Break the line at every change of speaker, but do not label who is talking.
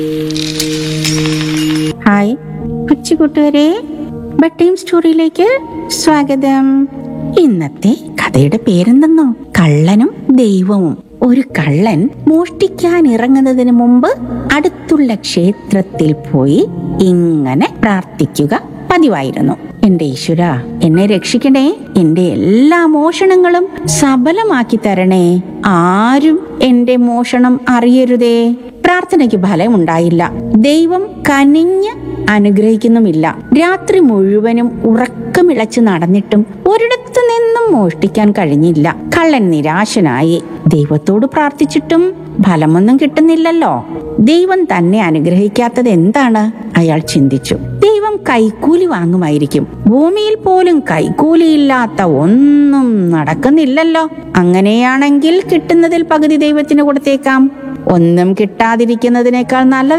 hi കൊച്ചു കൂട്ടുകാരെ ബട്ടീം സ്റ്റോറിയിലേക്ക് സ്വാഗതം ഇന്നത്തെ കഥയുടെ പേരെന്തെന്നോ കള്ളനും ദൈവവും ഒരു കള്ളൻ മോഷ്ടിക്കാൻ ഇറങ്ങുന്നതിന് മുമ്പ് അടുത്തുള്ള ക്ഷേത്രത്തിൽ പോയി ഇങ്ങനെ പ്രാർത്ഥിക്കുക പതിവായിരുന്നു എന്റെ ഈശ്വര എന്നെ രക്ഷിക്കണേ എന്റെ എല്ലാ മോഷണങ്ങളും സഫലമാക്കി തരണേ ആരും എന്റെ മോഷണം അറിയരുതേ പ്രാർത്ഥനയ്ക്ക് ഫലമുണ്ടായില്ല ദൈവം കനിഞ്ഞ് അനുഗ്രഹിക്കുന്നുമില്ല രാത്രി മുഴുവനും ഉറക്കമിളച്ച് നടന്നിട്ടും ഒരിടത്തു നിന്നും മോഷ്ടിക്കാൻ കഴിഞ്ഞില്ല കള്ളൻ നിരാശനായി ദൈവത്തോട് പ്രാർത്ഥിച്ചിട്ടും ഫലമൊന്നും കിട്ടുന്നില്ലല്ലോ ദൈവം തന്നെ അനുഗ്രഹിക്കാത്തത് എന്താണ് അയാൾ ചിന്തിച്ചു ദൈവം കൈക്കൂലി വാങ്ങുമായിരിക്കും ഭൂമിയിൽ പോലും കൈക്കൂലിയില്ലാത്ത ഒന്നും നടക്കുന്നില്ലല്ലോ അങ്ങനെയാണെങ്കിൽ കിട്ടുന്നതിൽ പകുതി ദൈവത്തിന് കൊടുത്തേക്കാം ഒന്നും കിട്ടാതിരിക്കുന്നതിനേക്കാൾ നല്ലത്